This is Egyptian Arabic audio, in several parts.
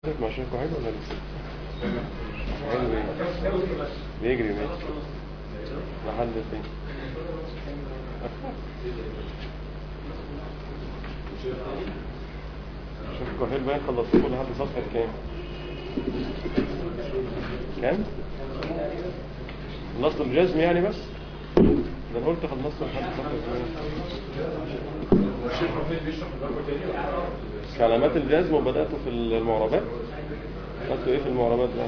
مع شيخ واحد ولا لسه؟ حلو ايه؟ بيجري ماشي لحد فين؟ شوف كحيل بقى خلصتكم لحد صفحة كام؟ كام؟ خلصتوا الجزم يعني بس؟ ده انا قلت خلصتوا لحد صفحة كام؟ علامات الجزم وبدأتوا في المعربات؟ خدتوا ايه في المعربات بقى؟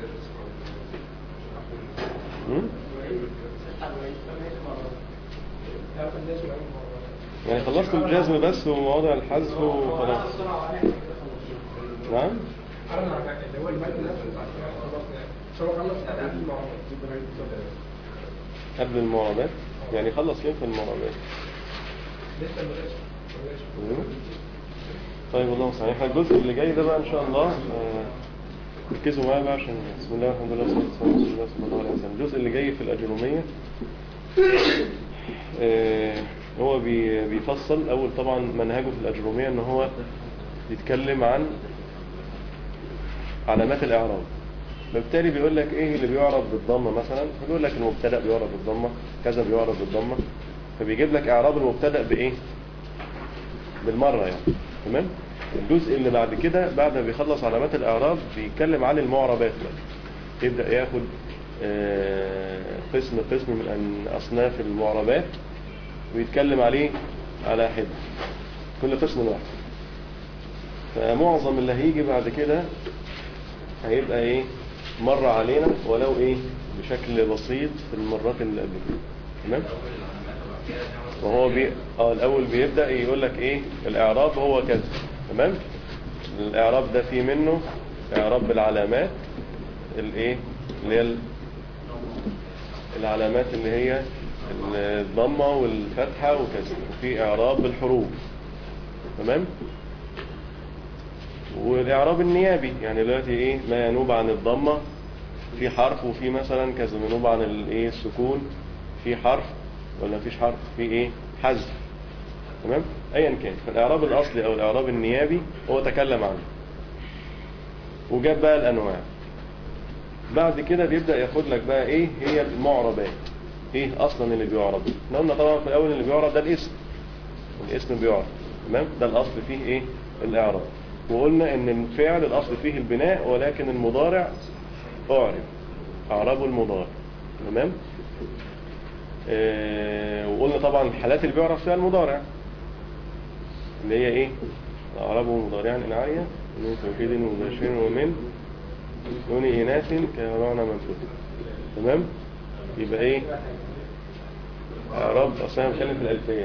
هم؟ يعني خلصتوا الجزم بس ومواضع الحذف وخلاص نعم اللي هو المتن نفسه بعد كده خلصنا مش هو خلص قبل المعرض قبل المعربات يعني خلص فين في المعربات لسه ما بقاش ما بقاش. مم. طيب والله صحيح الجزء اللي جاي ده بقى ان شاء الله آه، ركزوا معايا بقى عشان بسم الله الرحمن الرحيم والصلاه والسلام على رسول الله صلى الله عليه وسلم الجزء اللي جاي في الاجروميه آه، هو بي- بيفصل اول طبعا منهجه في الاجروميه ان هو يتكلم عن علامات الاعراب فبالتالي بيقول لك ايه اللي بيعرب بالضمه مثلا فبيقول لك المبتدا بيعرب بالضمه كذا بيعرب بالضمه فبيجيب لك اعراب المبتدا بايه بالمره يعني تمام الجزء اللي بعد كده بعد ما بيخلص علامات الاعراب بيتكلم عن المعربات بقى يبدا ياخد آه، قسم قسم من أن- اصناف المعربات ويتكلم عليه على حده كل قسم واحد فمعظم اللي هيجي بعد كده هيبقى ايه مر علينا ولو ايه بشكل بسيط في المرات اللي قبل كده تمام وهو بي... اه الاول بيبدا يقول لك ايه الاعراب هو كذا تمام الاعراب ده فيه منه اعراب بالعلامات الايه اللي هي ال- العلامات اللي هي الضمه والفتحه وكذا وفي اعراب بالحروف تمام والاعراب النيابي يعني دلوقتي ايه ما ينوب عن الضمه في حرف وفي مثلا كذا ينوب عن الايه السكون في حرف ولا مفيش حرف في ايه حذف تمام ايا كان فالاعراب الاصلي او الاعراب النيابي هو تكلم عنه وجاب بقى الانواع بعد كده بيبدا ياخد لك بقى ايه هي المعربات ايه اصلا اللي بيعرب احنا قلنا طبعا في الاول اللي بيعرب ده الاسم الاسم بيعرب تمام ده الاصل فيه ايه الاعراب وقلنا ان الفعل الاصل فيه البناء ولكن المضارع اعرب اعربه المضارع تمام آه وقلنا طبعا الحالات اللي بيعرف فيها المضارع اللي هي ايه اعربه مضارعا ان عاليه من توكيد ومباشر ومن نون اناث كمعنى منفوذ تمام يبقى ايه اعراب اصلا أنا بتكلم في الالفيه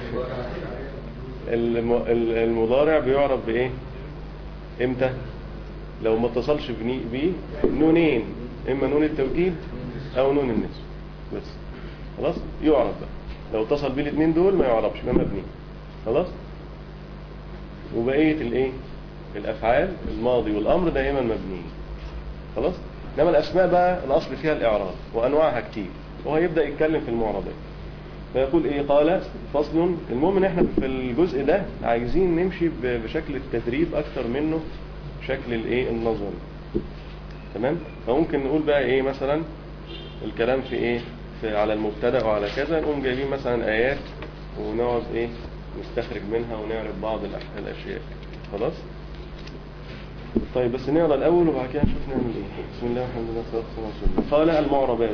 الم- ال- المضارع بيعرب بايه امتى لو ما اتصلش بني بيه نونين اما نون التوكيد او نون النسب بس خلاص يعرب بقى لو اتصل بيه الاثنين دول ما يعربش ما مبني خلاص وبقيه الايه الافعال الماضي والامر دائما مبنيين خلاص انما الاسماء بقى الاصل فيها الاعراب وانواعها كتير وهيبدا يتكلم في المعربات فيقول ايه قال فصل المهم ان احنا في الجزء ده عايزين نمشي ب- بشكل التدريب اكتر منه شكل الايه النظري تمام فممكن نقول بقى ايه مثلا الكلام في ايه في على المبتدا وعلى كذا نقوم جايبين مثلا ايات ونقعد ايه نستخرج منها ونعرف بعض الأح- الاشياء خلاص طيب بس نقرا الاول وبعد كده نشوف نعمل ايه بسم الله والحمد لله والصلاه والسلام على رسول الله قال المعربات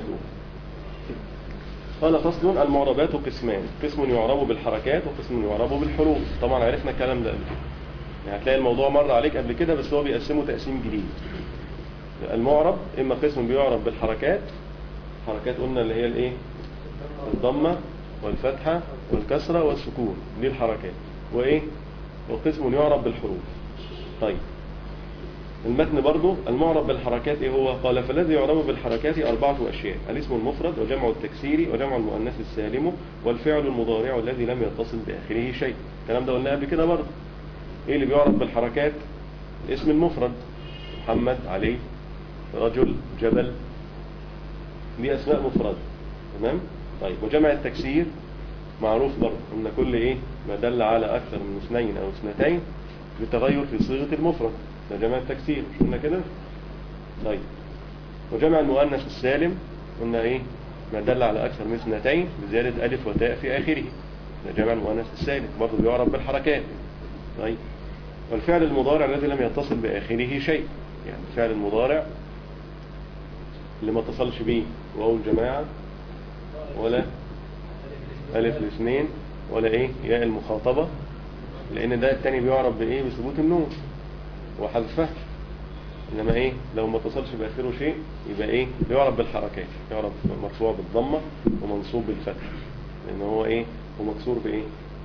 قال فصل المعربات قسمان قسم يعرب بالحركات وقسم يعرب بالحروف طبعا عرفنا الكلام ده قبل كده يعني هتلاقي الموضوع مر عليك قبل كده بس هو بيقسمه تقسيم جديد المعرب اما قسم بيعرب بالحركات حركات قلنا اللي هي الايه الضمه والفتحه والكسره والسكون دي الحركات وايه وقسم يعرب بالحروف طيب المتن برضو المعرب بالحركات ايه هو قال فالذي يعرب بالحركات أربعة أشياء الاسم المفرد وجمع التكسير وجمع المؤنث السالم والفعل المضارع الذي لم يتصل بآخره شيء الكلام ده قلناه قبل كده برضو ايه اللي بيعرب بالحركات الاسم المفرد محمد علي رجل جبل دي أسماء مفردة تمام طيب وجمع التكسير معروف برضه ان كل ايه ما دل على اكثر من اثنين او اثنتين بتغير في صيغة المفرد ده جمع التكسير مش قلنا كده طيب وجمع المؤنث السالم قلنا ايه ما دل على اكثر من اثنتين بزيادة الف وتاء في اخره ده جمع المؤنث السالم برضه بيعرف بالحركات طيب والفعل المضارع الذي لم يتصل باخره شيء يعني الفعل المضارع اللي ما اتصلش بيه واو الجماعة ولا ألف الاثنين ولا إيه ياء المخاطبة لأن ده التاني بيعرف بإيه بثبوت النون وحذفها إنما إيه لو ما اتصلش بآخره شيء يبقى إيه بيعرف بالحركات يعرف مرفوع بالضمة ومنصوب بالفتح لأن هو إيه ومكسور بإيه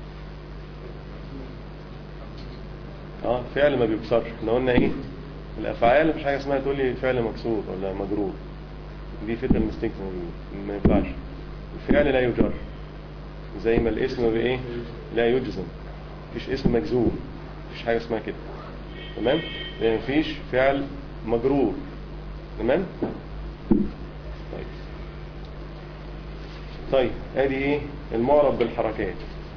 اه فعل ما بيكسرش احنا قلنا ايه الافعال مش حاجه اسمها تقول لي فعل مكسور ولا مجرور دي فتنة مستيك ما ينفعش الفعل لا يجر زي ما الاسم بايه لا يجزم مفيش اسم مجزوم مفيش حاجه اسمها كده تمام لان مفيش فعل مجرور تمام طيب طيب ادي ايه المعرب بالحركات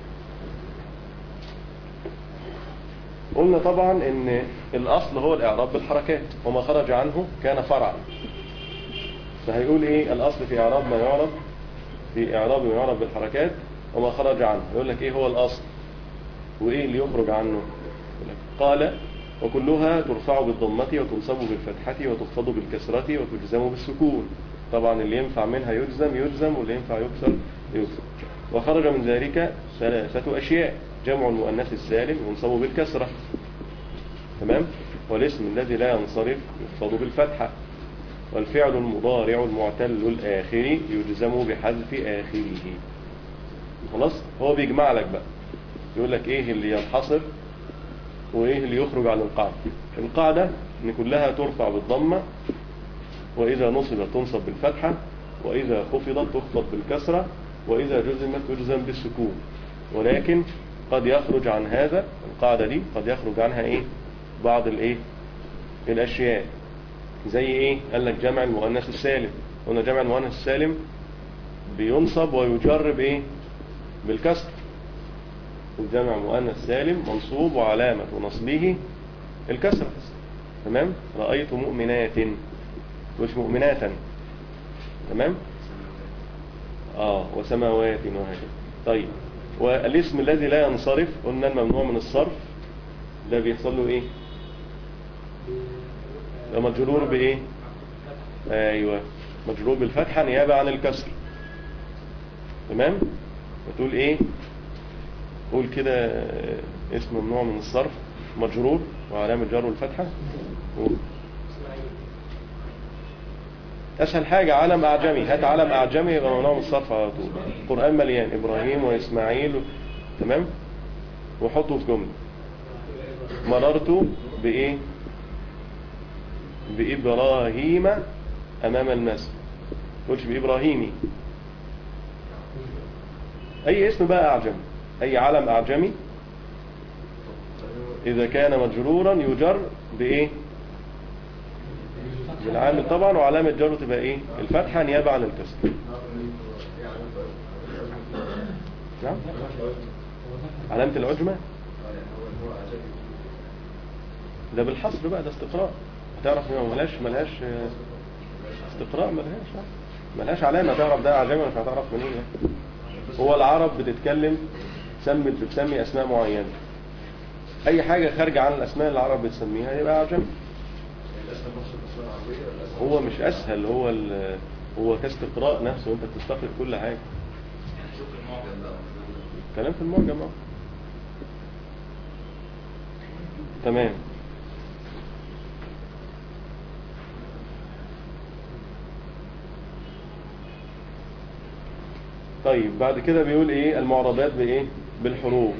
قلنا طبعا ان الاصل هو الاعراب بالحركات وما خرج عنه كان فرعا فهيقول ايه الاصل في اعراب ما يعرب في اعراب ما يعرب بالحركات وما خرج عنه يقول لك ايه هو الاصل وايه اللي يخرج عنه يقول لك قال وكلها ترفع بالضمة وتنصب بالفتحة وتخفض بالكسرة وتجزم بالسكون طبعا اللي ينفع منها يجزم يجزم واللي ينفع يكسر يكسر وخرج من ذلك ثلاثة أشياء جمع المؤنث السالم ينصب بالكسرة تمام والاسم الذي لا ينصرف يخفض بالفتحة والفعل المضارع المعتل الآخر يجزم بحذف آخره خلاص هو بيجمع لك بقى يقول لك ايه اللي ينحصر وايه اللي يخرج عن القاعدة القاعدة ان كلها ترفع بالضمة واذا نصبت تنصب بالفتحة واذا خفضت تخفض بالكسرة واذا جزمت تجزم بالسكون ولكن قد يخرج عن هذا القاعدة دي قد يخرج عنها ايه بعض الايه الاشياء زي ايه قال لك جمع المؤنث السالم قلنا جمع المؤنث السالم بينصب ويجر بايه بالكسر الجمع مؤنث سالم منصوب وعلامة نصبه الكسرة تمام رأيت مؤمنات مش مؤمناتا تمام اه وسماوات وهكذا طيب والاسم الذي لا ينصرف قلنا الممنوع من الصرف ده بيحصل له ايه ده مجرور بايه ايوه مجرور بالفتحة نيابة عن الكسر تمام وتقول ايه قول كده اسم ممنوع من الصرف مجرور وعلامة جره الفتحة قول اسهل حاجة علم اعجمي هات علم اعجمي يبقى ممنوع من الصرف على طول القرآن مليان ابراهيم واسماعيل و... تمام وحطه في جملة مررت بايه بإبراهيم أمام المسجد تقولش بإبراهيمي أي اسم بقى أعجمي أي علم أعجمي إذا كان مجرورا يجر بإيه بالعامل طبعا وعلامة جره تبقى إيه الفتحة نيابة عن الكسر نعم علامة العجمة ده بالحصر بقى ده استقراء هتعرف ان ملهاش ملهاش استقراء ملهاش ملهاش علامة تعرف ده أعجمي مش هتعرف منين يعني. هو العرب بتتكلم سمت بتسمي أسماء معينة أي حاجة خارجة عن الأسماء اللي العرب بتسميها يبقى أعجمي هو مش أسهل هو ال... هو كاستقراء نفسه أنت بتستقرأ كل حاجة كلام في المعجم تمام طيب بعد كده بيقول ايه المعربات بايه بالحروف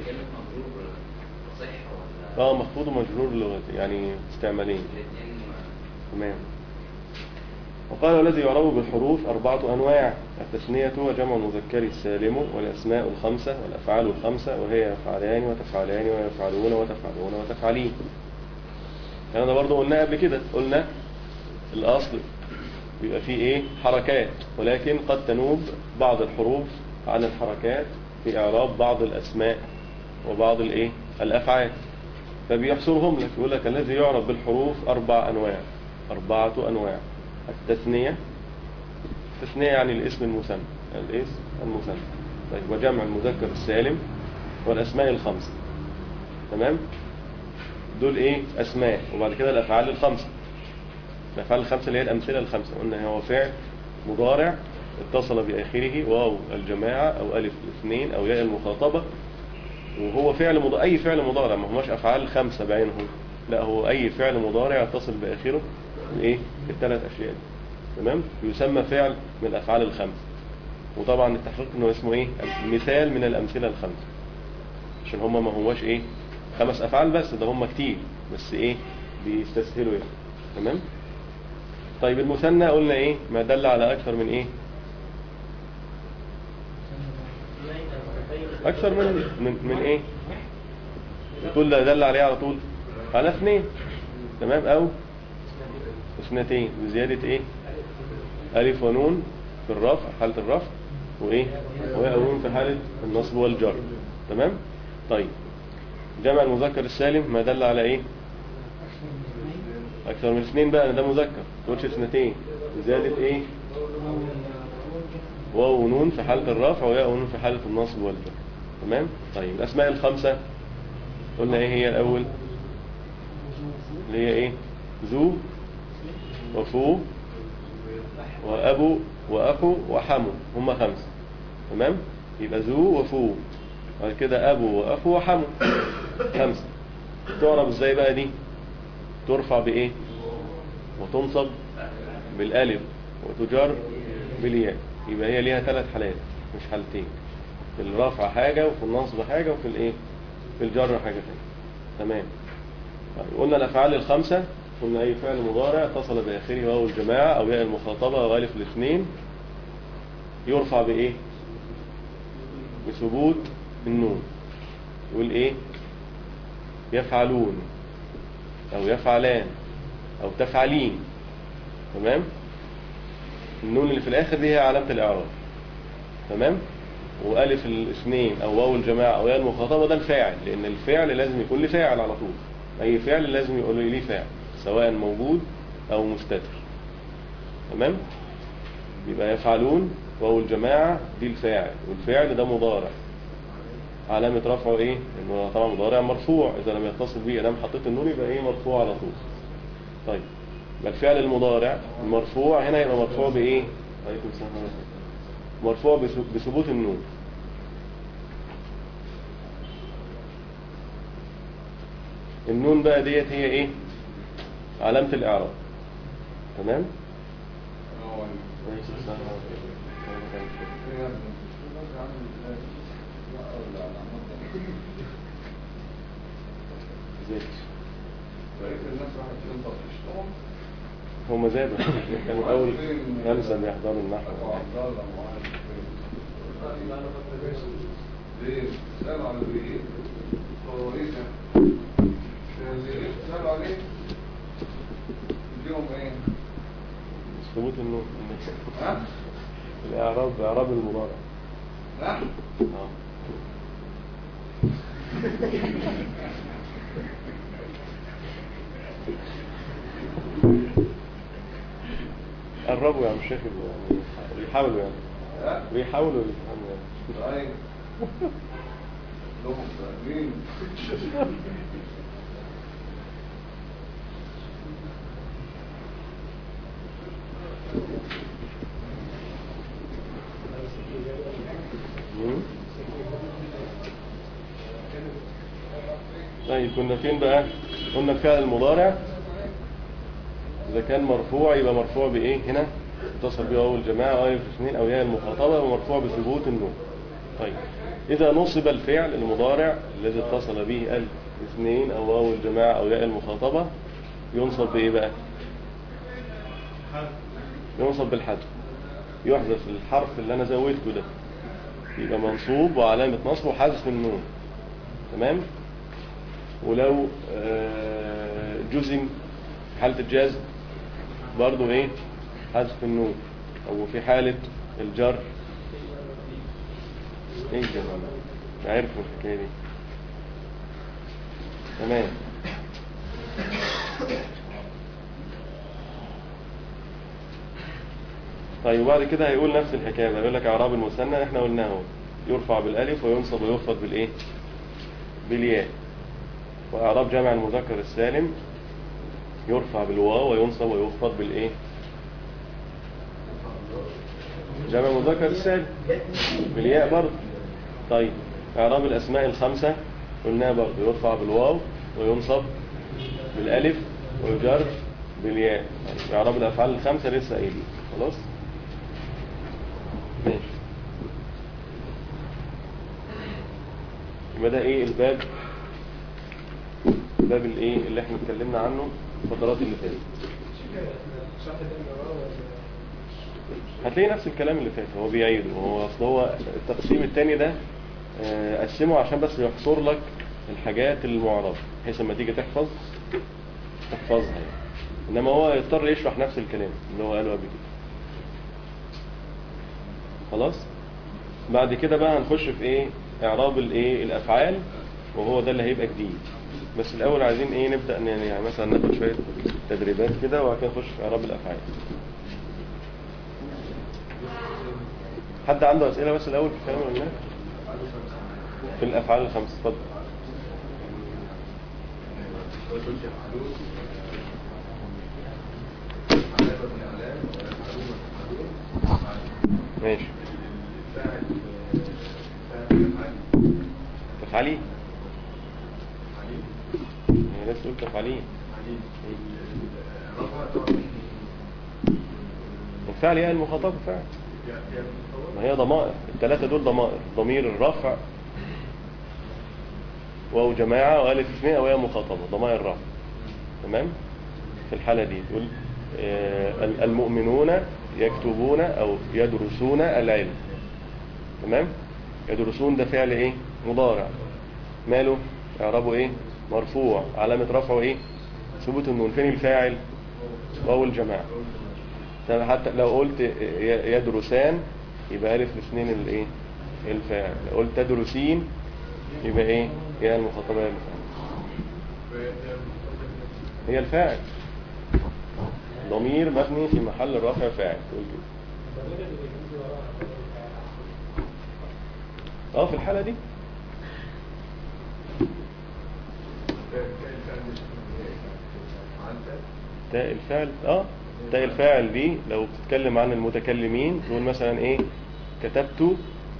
اه مخفوض ومجرور لغتي يعني استعمالين تمام وقال الذي يعرب بالحروف أربعة أنواع التثنية وجمع المذكر السالم والأسماء الخمسة والأفعال الخمسة وهي يفعلان وتفعلان ويفعلون وتفعلون وتفعلين يعني ده برضه قلنا قبل كده قلنا الأصل بيبقى فيه ايه حركات ولكن قد تنوب بعض الحروف عن الحركات في اعراب بعض الاسماء وبعض الايه الافعال فبيحصرهم لك يقول لك الذي يعرف بالحروف أربع أنواع أربعة أنواع التثنية التثنية يعني الاسم المثنى الاسم المثنى طيب وجمع المذكر السالم والأسماء الخمسة تمام دول ايه أسماء وبعد كده الأفعال الخمسة الأفعال الخمسة اللي هي الأمثلة الخمسة قلنا هو فعل مضارع اتصل بآخره واو الجماعة أو ألف الاثنين أو ياء المخاطبة وهو فعل مضارع أي فعل مضارع ما هماش أفعال خمسة بعينهم لا هو أي فعل مضارع يتصل بآخره الايه الثلاث أشياء دي. تمام يسمى فعل من الأفعال الخمسة وطبعا التحقيق انه اسمه ايه مثال من الأمثلة الخمسة عشان هما ما هواش ايه خمس أفعال بس ده هما كتير بس ايه بيستسهلوا يعني تمام طيب المثنى قلنا ايه ما دل على أكثر من ايه أكثر من من, من إيه؟ تقول ده دل عليه على طول على اثنين تمام أو اثنتين بزيادة إيه؟ ألف ونون في الرفع حالة الرفع وإيه؟ وياء ونون في حالة النصب والجر تمام؟ طيب جمع المذكر السالم ما دل على إيه؟ أكثر من اثنين بقى ده مذكر تقولش اثنتين بزيادة إيه؟ واو ونون في حالة الرفع وياء ونون في حالة النصب والجر تمام طيب الأسماء الخمسة قلنا إيه هي الأول اللي هي إيه ذو وفو وأبو وأخو وحمو هم خمسة تمام يبقى ذو وفو بعد كده أبو وأخو وحمو خمسة تعرف إزاي بقى دي ترفع بإيه وتنصب بالألف وتجر بالياء يبقى هي ليها ثلاث حالات مش حالتين في الرفع حاجة وفي النصب حاجة وفي الايه في الجر حاجة ثانيه تمام طيب قلنا الافعال الخمسة قلنا اي فعل مضارع اتصل باخره واو الجماعة او ياء المخاطبة او الف الاثنين يرفع بايه بثبوت النون يقول ايه يفعلون او يفعلان او تفعلين تمام النون اللي في الاخر دي هي علامة الاعراب تمام والف الاثنين او واو الجماعة او ياء المخاطبة ده الفاعل لان الفعل لازم يكون له فاعل على طول اي فعل لازم يقول لي فاعل سواء موجود او مستتر تمام يبقى يفعلون واو الجماعة دي الفاعل والفعل ده مضارع علامة رفعه ايه انه طبعا مضارع مرفوع اذا لم يتصل به لم حطيت النون يبقى ايه مرفوع على طول طيب يبقى الفعل المضارع المرفوع هنا يبقى مرفوع بايه عليكم السلام ورحمة الله. مرفوع بث- بثبوت النون النون بقى ديت هي ايه علامة الاعراب تمام عليكم السلام ورحمة الله. ازيك هم زادوا كانوا اول خمسة بيحضروا النحو ثبوت النون الاعراب اعراب المضارع اه قربوا يا عم الشيخ يعني بيحاولوا يعني بيحاولوا يفهموا يعني مم. طيب كنا فين بقى قلنا الفعل المضارع إذا كان مرفوع يبقى مرفوع بإيه هنا اتصل به أول جماعة أو ألف اثنين أو ياء المخاطبة ومرفوع بثبوت النون طيب إذا نصب الفعل المضارع الذي اتصل به ألف اثنين أو واو الجماعة أو ياء المخاطبة ينصب بإيه بقى ينصب بالحذف يحذف الحرف اللي أنا زودته ده يبقى منصوب وعلامة نصبه حذف النون تمام ولو آه، جزم في حالة الجزم برضو ايه حذف النون او في حالة الجر ايه ده عارف الحكاية دي تمام طيب وبعد كده هيقول نفس الحكايه بقى، يقول لك اعراب المثنى احنا قلناه اهو يرفع بالالف وينصب ويخفض بالايه بالياء واعراب جمع المذكر السالم يرفع بالواو وينصب ويخفض بالايه جمع المذكر السالم بالياء برضه طيب اعراب الاسماء الخمسه قلناها برضه يرفع بالواو وينصب بالالف ويجر بالياء طيب اعراب الافعال الخمسه لسه قايلين خلاص ماشي يبقى ده ايه الباب الباب الايه اللي احنا اتكلمنا عنه الفترات اللي فاتت شرح ده اللي وراه ولا هتلاقي نفس الكلام اللي فات هو بيعيده هو اصل هو التقسيم التاني ده آه، قسمه عشان بس يحصر لك الحاجات المعربة بحيث لما تيجي تحفظ تحفظها يعني. انما هو يضطر يشرح نفس الكلام اللي هو قاله قبل كده خلاص بعد كده بقى هنخش في ايه اعراب الايه الافعال وهو ده اللي هيبقى جديد بس الاول عايزين ايه نبدا ن- يعني مثلا ناخد شويه تدريبات كده وبعد كده نخش في اعراب الافعال حد عنده اسئله بس الاول في الكلام اللي قلناه في الافعال الخمسه اتفضل ماشي تفعلي هي لسه قلت تفعلي الفعل يعني المخاطب فعل ما هي ضمائر الثلاثة دول ضمائر ضمير الرفع واو جماعة والف اثنين وهي مخاطبة ضمائر الرفع تمام في الحالة دي تقول آه، ال- المؤمنون يكتبون او يدرسون العلم تمام يدرسون ده فعل ايه مضارع ماله اعرابه ايه مرفوع علامة رفعه ايه ثبوت النون فين الفاعل واو الجماعة طب حتى لو قلت ي- يدرسان يبقى ألف الاثنين الايه الفاعل لو قلت تدرسين يبقى ايه يا المخاطبة يا الفاعل هي الفاعل ضمير مبني في محل الرفع فاعل تقول كده اه في الحالة دي تاء الفعل اه تاء الفاعل دي لو بتتكلم عن المتكلمين تقول مثلا ايه كتبت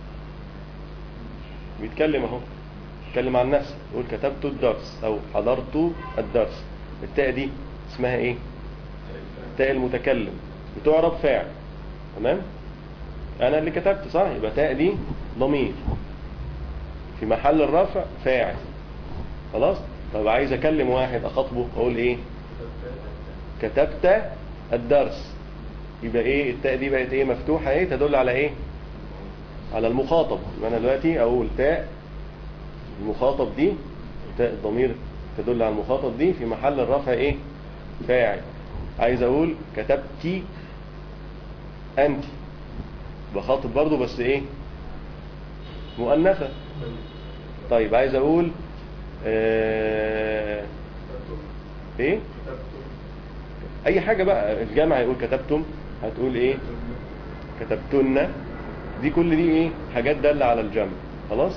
بيتكلم اهو بيتكلم عن نفسه يقول كتبت الدرس او حضرت الدرس التاء دي اسمها ايه تاء المتكلم بتعرب فاعل تمام انا اللي كتبت صح يبقى تاء دي ضمير في محل الرفع فاعل خلاص طب عايز اكلم واحد اخاطبه اقول ايه كتبت الدرس يبقى ايه التاء دي بقت ايه مفتوحه ايه تدل على ايه على المخاطب يبقى انا دلوقتي اقول تاء المخاطب دي تاء الضمير تدل على المخاطب دي في محل الرفع ايه فاعل عايز اقول كتبتي انت بخاطب برضو بس ايه مؤنثة طيب عايز اقول آه ايه اي حاجة بقى الجامع يقول كتبتم هتقول ايه كتبتن دي كل دي ايه حاجات دالة على الجمع خلاص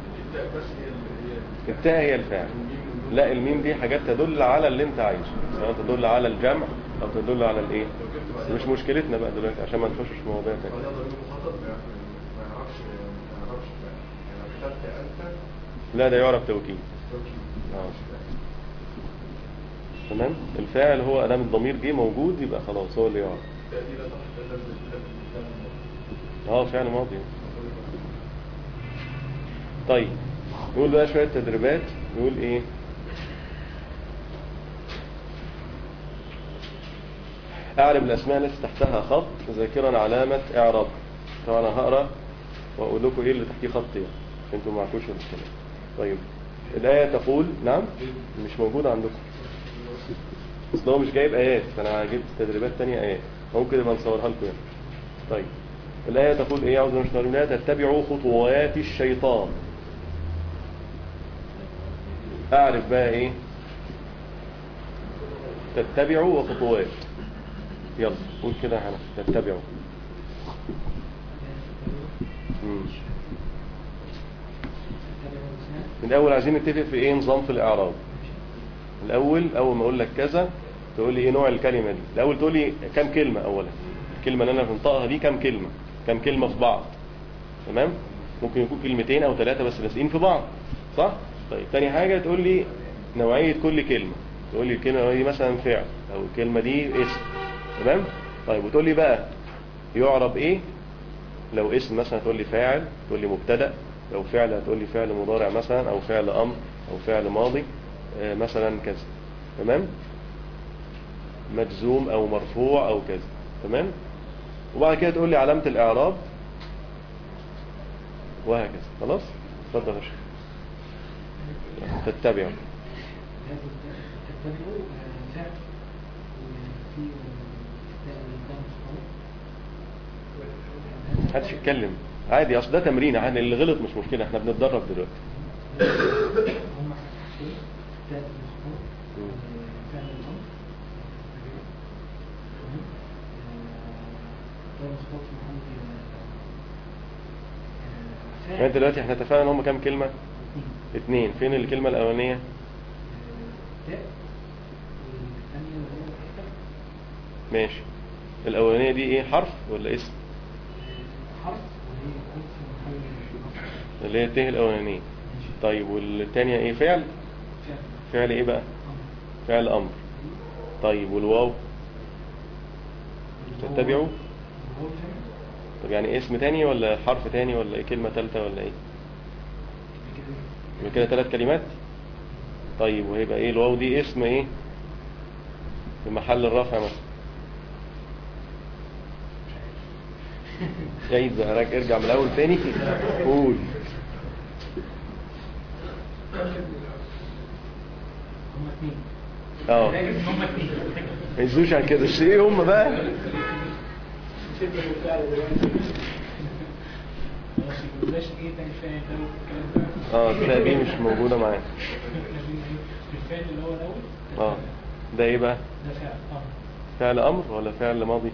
التاء هي الفاعل لا الميم دي حاجات تدل على اللي انت عايزه سواء تدل على الجمع او تدل على الايه بس مش مشكلتنا بقى دلوقتي عشان ما نخشش في مواضيع تانية لا ده يعرف توكيد آه. تمام الفاعل هو ادام الضمير جه موجود يبقى خلاص هو اللي يعرف اه فعل ماضي طيب نقول بقى شوية تدريبات نقول ايه اعرب الاسماء التي تحتها خط ذاكرا علامة اعراب طبعا انا هقرا واقول لكم ايه اللي تحتيه خط يعني عشان انتوا معكوش الكلام طيب الآية تقول نعم مش موجودة عندكم اصل هو مش جايب آيات فأنا جبت تدريبات تانية آيات ممكن يبقى نصورها لكم يعني طيب الآية تقول إيه أعوذ بالله من الشيطان تتبعوا خطوات الشيطان أعرف بقى إيه تتبعوا وخطوات يلا قول كده يا حنان تتبعوا مم. من الاول عايزين نتفق في ايه نظام في الاعراب الاول اول ما اقول لك كذا تقول لي ايه نوع الكلمه دي الاول تقول لي كام كلمه اولا الكلمه اللي انا بنطقها دي كام كلمه كام كلمه في بعض تمام ممكن يكون كلمتين او ثلاثه بس لازقين في بعض صح طيب تاني حاجه تقول لي نوعيه كل كلمه تقول لي الكلمه دي مثلا فعل او الكلمه دي اسم تمام طيب وتقول لي بقى يعرب ايه لو اسم مثلا تقول لي فاعل تقول لي مبتدا لو فعل هتقول لي فعل مضارع مثلا او فعل امر او فعل ماضي آه، مثلا كذا تمام مجزوم او مرفوع او كذا تمام وبعد كده تقول لي علامة الاعراب وهكذا خلاص اتفضل يا شيخ تتبعوا تتبعوا فعل وفي محدش يتكلم عادي اصل ده تمرين عادي اللي غلط مش مشكلة احنا بنتدرب دلوقتي هم حاجتين فعل المخطوط مم. فعل الأمر تمام؟ آه، فعل المخطوط في محل آه، يعني فاعل دلوقتي احنا اتفقنا ان هم كام كلمة اتنين فين الكلمة الاولانية آه، تاء والثانية اللي هو الحتة ماشي الاولانية دي ايه حرف ولا اسم حرف وهي ألف في محل نصب. اللي هي الت الاولانية ماشي. طيب والتانية ايه فعل فعل فعل ايه بقى أمر. فعل امر طيب والواو تتبعوا هو فعل طب يعني اسم تاني ولا حرف تاني ولا ايه كلمة تالتة ولا ايه كده يبقى كده ثلاث كلمات طيب وهيبقى ايه الواو دي اسم ايه في محل الرفع مثلا عيد بقى راك ارجع من الاول تاني قول هم اثنين اه هم اثنين ما يزوش عن كده بس ايه هم بقى شبه بالفعل دلوقتي ماشي بلاش ايه تاني فعل ده والكلام ده اه تلاقي دي مش موجودة معايا الفعل اللي هو الاول اه ده ايه بقى ده فعل امر فعل امر ولا فعل ماضي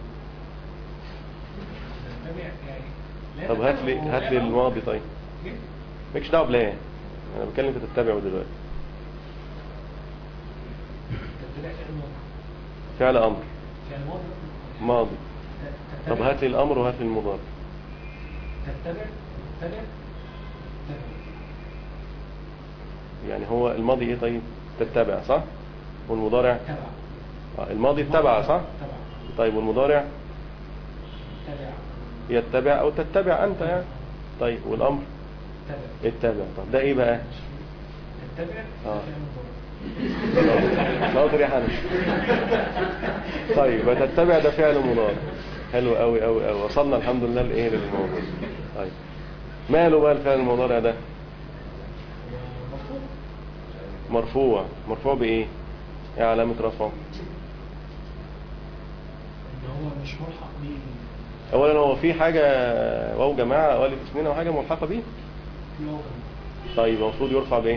تتبع يعني لا طب هات لي تتبع هات لي ولا الماضي طيب إيه؟ مالكش دعوه بلا انا بتكلم في تتبعه دلوقتي تتبع فعل ماضي فعل امر فعل ماضي ماضي ت- طب تتبع- هات لي الامر وهات لي المضارع تتبع تتبع تتبع يعني هو الماضي ايه طيب تتبع صح والمضارع تبع آه الماضي اتبع صح تبع طيب والمضارع تبع يتبع او تتبع انت يعني طيب والامر تبع اتبع طب ده ايه بقى تتبع آه. فعل ماضي شاطر يا حنان طيب وتتبع ده فعل مضارع حلو قوي قوي قوي وصلنا الحمد لله لايه للموضوع طيب ماله بقى الفعل المضارع ده مفهوم مرفوع مرفوع بايه ايه علامه رفعه ان هو مش ملحق بيه اولا هو في حاجه واو جماعه او الف اثنين او حاجه ملحقه بيه في موضع طيب المفروض يرفع بايه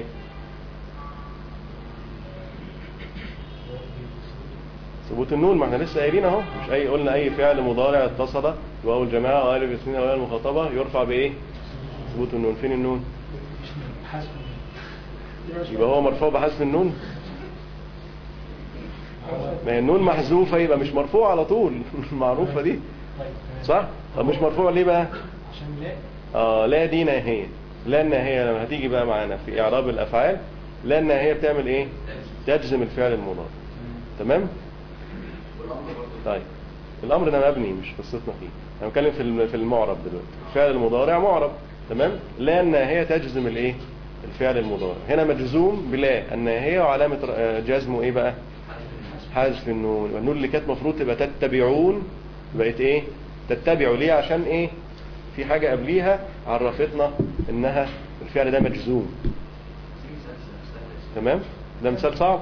ثبوت النون ما احنا لسه قايلين اهو مش اي قلنا اي فعل مضارع اتصل بواو الجماعه او الف اثنين او المخاطبه يرفع بايه ثبوت النون فين النون حسب يبقى هو مرفوع بحذف النون ما هي النون محذوفه يبقى مش مرفوع على طول معروفه دي طيب تمام. صح طب مش مرفوع ليه بقى عشان لا اه لا دي ناهيه لا الناهيه لما هتيجي بقى معانا في اعراب الافعال لا الناهيه بتعمل ايه تجزم الفعل المضارع تمام طيب الامر ده مبني مش قصتنا فيه انا بتكلم في الم- في المعرب دلوقتي الفعل المضارع معرب تمام لا الناهيه تجزم الايه الفعل المضارع هنا مجزوم بلا الناهيه وعلامه ر- آه، جزمه ايه بقى حذف النون والنون اللي كانت المفروض تبقى تتبعون بقت ايه تتبعوا ليه عشان ايه في حاجه قبليها عرفتنا انها الفعل ده مجزوم تمام ده مثال صعب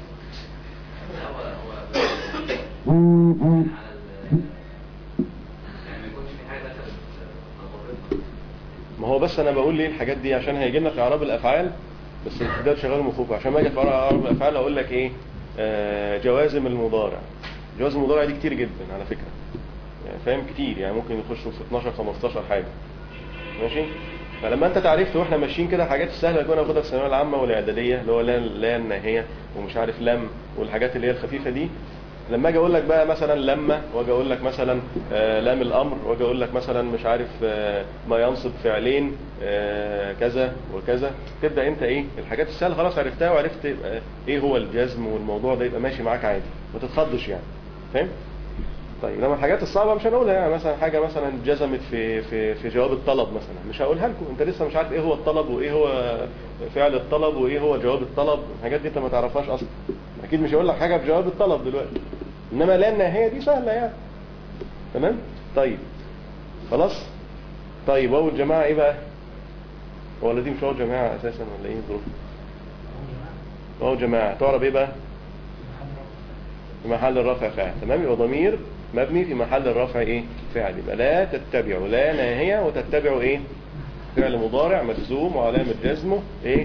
ما هو بس انا بقول ليه الحاجات دي عشان هيجي لنا في اعراب الافعال بس تقدر تشغلوا مخكم عشان ما اجي في اعراب الافعال اقول لك ايه آه، جوازم المضارع جوازم المضارع دي كتير جدا على فكرة يعني فاهم كتير يعني ممكن يخشوا في 12 15 حاجة ماشي فلما انت تعرفت واحنا ماشيين كده الحاجات السهله اللي كنا بناخدها في الثانويه العامه والاعداديه اللي هو لا لا الناهيه ومش عارف لم والحاجات اللي هي الخفيفه دي لما اجي اقول لك بقى مثلا لما واجي اقول لك مثلا آه، لام الامر واجي اقول لك مثلا مش عارف آه، ما ينصب فعلين آه، كذا وكذا تبدا انت ايه الحاجات السهله خلاص عرفتها وعرفت يبقى ايه هو الجزم والموضوع ده يبقى ماشي معاك عادي ما تتخضش يعني فاهم طيب لما الحاجات الصعبه مش هنقولها يعني مثلا حاجه مثلا جزمت في في في جواب الطلب مثلا مش هقولها لكم انت لسه مش عارف ايه هو الطلب وايه هو فعل الطلب وايه هو جواب الطلب الحاجات دي انت ما تعرفهاش اصلا اكيد مش هقول لك حاجه في جواب الطلب دلوقتي انما لا النهايه دي سهله يعني تمام طيب خلاص طيب واو الجماعه ايه بقى ولا دي مش واو جماعه اساسا ولا ايه ظروف واو جماعه تعرف ايه بقى في محل الرفع فاعل تمام يبقى ضمير مبني في محل الرفع ايه فاعل يبقى لا تتبع لا ناهية وتتبع ايه فعل مضارع مجزوم وعلامة جزمه ايه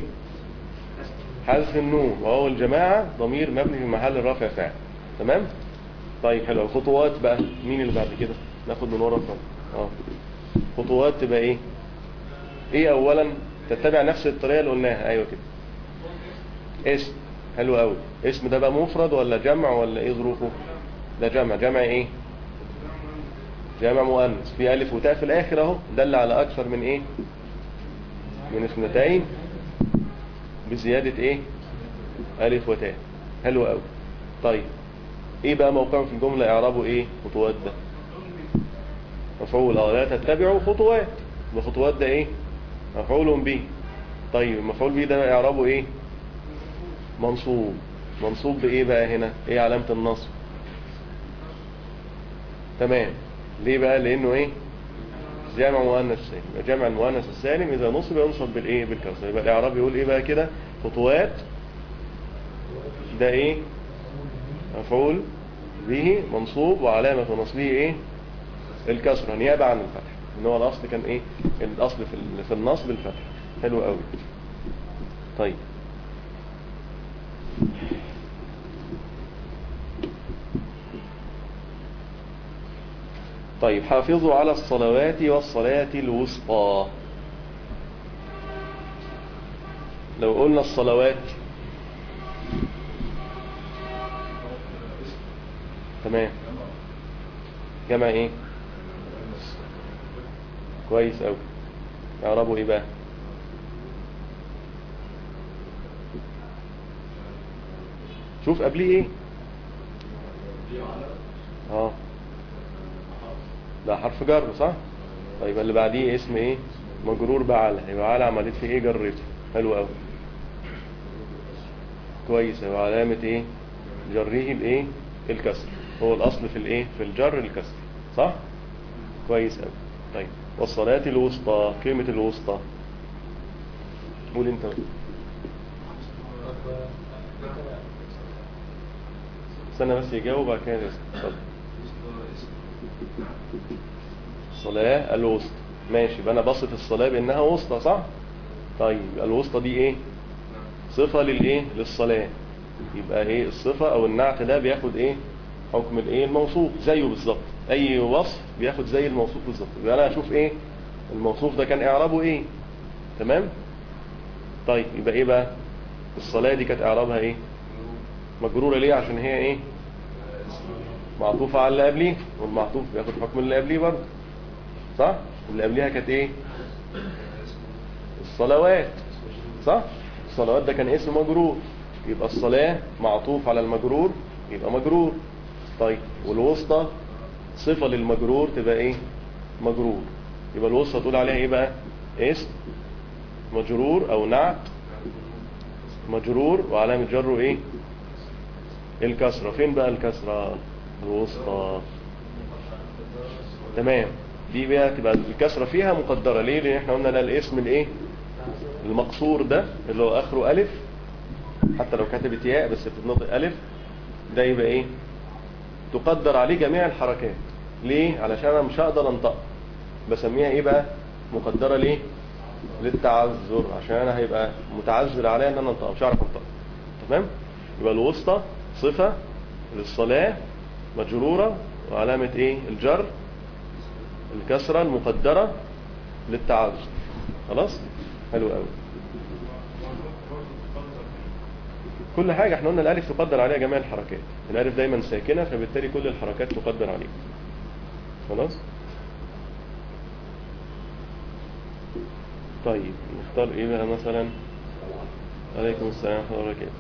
حذف النون وهو الجماعة ضمير مبني في محل الرفع فاعل تمام طيب حلو الخطوات بقى مين اللي بعد كده ناخد من ورا طبعا. اه خطوات تبقى ايه ايه اولا تتبع نفس الطريقة اللي قلناها ايوه كده اسم حلو قوي اسم ده بقى مفرد ولا جمع ولا ايه ظروفه ده جمع جمع ايه جمع مؤنث في الف وتاء في الاخر اهو دل على اكثر من ايه من اثنتين بزيادة ايه الف وتاء حلو قوي طيب ايه بقى موقعه في الجملة اعرابه ايه خطوات ده مفعول اه لا تتبعوا خطوات الخطوات ده ايه مفعول به طيب المفعول به ده اعرابه ايه منصوب منصوب بايه بقى هنا ايه علامة النصب تمام ليه بقى لانه ايه جمع مؤنث سالم يبقى جمع المؤنث السالم اذا نصب ينصب بالايه بالكسر يبقى الاعراب يقول ايه بقى كده خطوات ده ايه مفعول به منصوب وعلامة نصبه ايه الكسرة نيابة عن الفتح ان هو الاصل كان ايه الاصل في ال- في النصب الفتح حلو قوي طيب طيب حافظوا على الصلوات والصلاة الوسطى لو قلنا الصلوات تمام جمع ايه كويس قوي اعربوا ايه بقى شوف قبليه ايه اه ده حرف جر صح طيب اللي بعديه اسم ايه مجرور بعلى يبقى على عمليه في ايه جرته حلو قوي كويس يبقى علامه ايه جره بايه الكسر هو الاصل في الايه في الجر الكسر صح كويس قوي طيب والصلاه الوسطى كلمه الوسطى قول انت استنى بس يجاوب بعد كده يسأل. اتفضل الصلاة الوسطى ماشي يبقى انا بصف الصلاة بانها وسطى صح طيب الوسطى دي ايه صفة للايه للصلاة يبقى ايه الصفة او النعت ده بياخد ايه حكم الايه الموصوف زيه بالظبط اي وصف بياخد زي الموصوف بالظبط يبقى انا اشوف ايه الموصوف ده كان اعرابه ايه تمام طيب يبقى ايه بقى الصلاة دي كانت اعرابها ايه مجرورة ليه عشان هي ايه معطوفة على اللي قبليه والمعطوف بياخد حكم اللي قبليه برضه صح اللي قبليها كانت ايه الصلوات صح الصلوات ده كان اسم مجرور يبقى الصلاة معطوف على المجرور يبقى مجرور طيب والوسطى صفة للمجرور تبقى ايه مجرور يبقى الوسطى تقول عليها ايه بقى اسم مجرور او نعت مجرور وعلامة جره ايه الكسرة فين بقى الكسرة الوسطى تمام دي بقى تبقى الكسرة فيها مقدرة ليه لان احنا قلنا ده الاسم الايه المقصور ده اللي هو اخره الف حتى لو كتبت ياء بس بتتنطق الف ده يبقى ايه تقدر عليه جميع الحركات ليه علشان انا مش هقدر انطق بسميها ايه بقى مقدرة ليه للتعذر عشان انا هيبقى متعذر عليا ان انا انطق مش هعرف انطق تمام يبقى الوسطى صفة للصلاة مجرورة وعلامة ايه الجر الكسرة المقدرة للتعذر خلاص حلو قوي كل حاجة احنا قلنا الالف تقدر عليها جميع الحركات الالف دايما ساكنة فبالتالي كل الحركات تقدر عليها خلاص طيب نختار ايه بقى مثلا عليكم السلام ورحمة الله وبركاته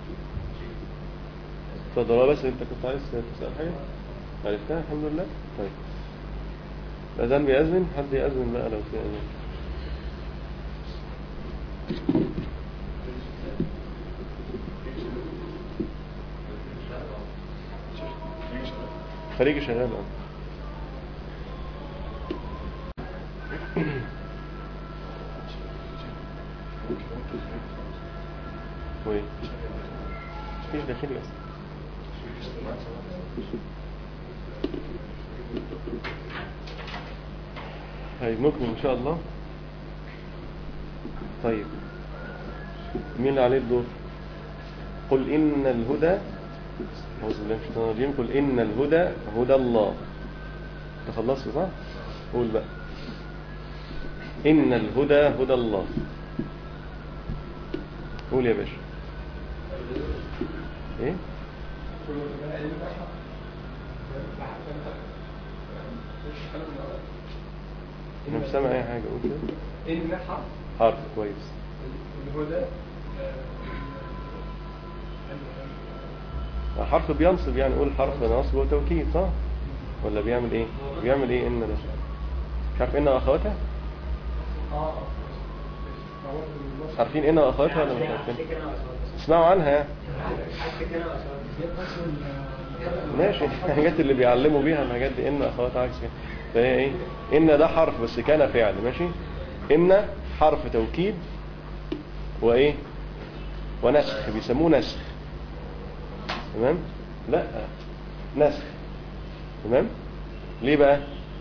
اتفضل بس انت كنت عايز تسأل حاجة عرفتها الحمد لله طيب الأذان بيأذن حد يأذن بقى لو في أذان خليجي شغال اه وين مفيش داخلي اصلا طيب نكمل ان شاء الله طيب مين اللي عليه الدور قل ان الهدى أعوذ بالله من الشيطان الرجيم قل إن الهدى هدى الله أنت خلصت صح؟ قول بقى إن الهدى هدى الله قول يا باشا إيه؟ أنا مش سامع أي حاجة قول كده إن حرف حرف كويس الهدى حرف بينصب يعني قول حرف نصب وتوكيد صح؟ ولا بيعمل إيه؟ بيعمل إيه إن ده؟ مش عارف إن أخواتها؟ اه عارفين إن أخواتها ولا مش عارفين؟ اسمعوا عنها يعني ماشي الحاجات اللي بيعلموا بيها الحاجات دي ان اخوات عكس كده فهي ايه ان ده حرف بس كان فعل ماشي ان حرف توكيد وايه ونسخ بيسموه نسخ تمام لا نسخ تمام ليه بقى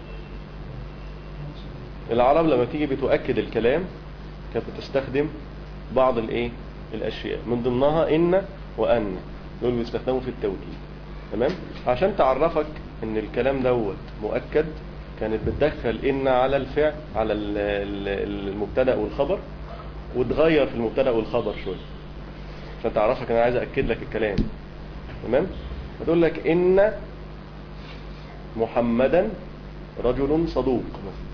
العرب لما تيجي بتؤكد الكلام كانت بتستخدم بعض الايه الاشياء من ضمنها ان وان دول بيستخدموا في التوكيد تمام عشان تعرفك ان الكلام دوت مؤكد كانت بتدخل ان على الفعل على ال- ال- المبتدا والخبر وتغير في المبتدا والخبر شويه عشان تعرفك انا عايز اكد لك الكلام تمام هتقول لك ان محمدا رجل صدوق مثلا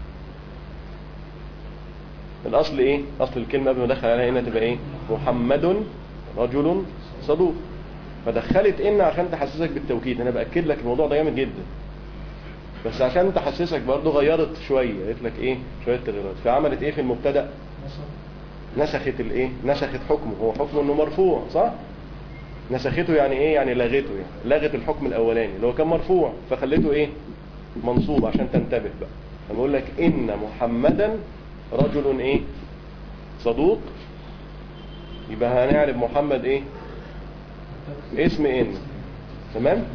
الاصل ايه اصل الكلمه قبل ما ادخل عليها ان تبقى ايه محمد رجل صدوق فدخلت ان عشان تحسسك بالتوكيد انا باكد لك الموضوع ده جامد جدا بس عشان تحسسك برضه غيرت شويه قالت لك ايه شويه تغييرات فعملت ايه في المبتدا نسخت الايه نسخت حكمه هو حكمه انه مرفوع صح نسخته يعني ايه يعني لغته يعني لغت الحكم الاولاني اللي هو كان مرفوع فخلته ايه منصوب عشان تنتبه بقى انا بقول لك ان محمدا رجل ايه صدوق يبقى هنعرف محمد ايه اسم ان تمام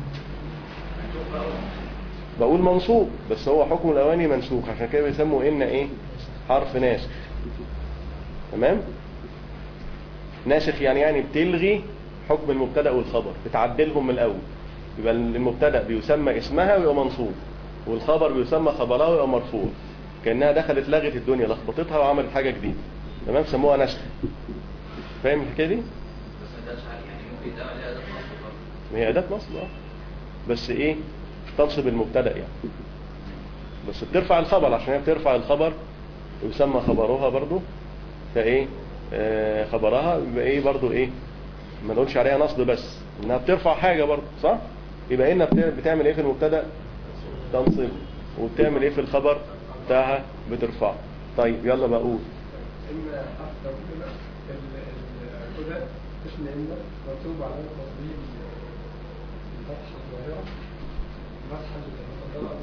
بقول منصوب بس هو حكم الاولاني منسوخ عشان كده بيسموا ان ايه حرف ناسخ تمام ناسخ يعني يعني بتلغي حكم المبتدا والخبر بتعدلهم من الاول يبقى المبتدا بيسمى اسمها ويبقى منصوب والخبر بيسمى خبرها ويبقى مرفوع كانها دخلت لغت الدنيا لخبطتها وعملت حاجه جديده تمام سموها نسخ فاهم الحكايه دي بس ما ده يعني ممكن ده عليه اداه نصب برضه ما هي اداه نصب اه بس ايه تنصب المبتدا يعني بس بترفع الخبر عشان هي بترفع الخبر ويسمى خبرها برضو فايه آه خبرها يبقى ايه برضو ايه ما نقولش عليها نصب بس انها بترفع حاجه برضو صح يبقى انها بت- بتعمل ايه في المبتدا تنصب وبتعمل ايه في الخبر بتاعها بترفعه طيب يلا بقول إن حرف توكيد ال- الهدى اسم إن مكتوب على تصديق الفتحة الظاهرة الفتحة المقدرة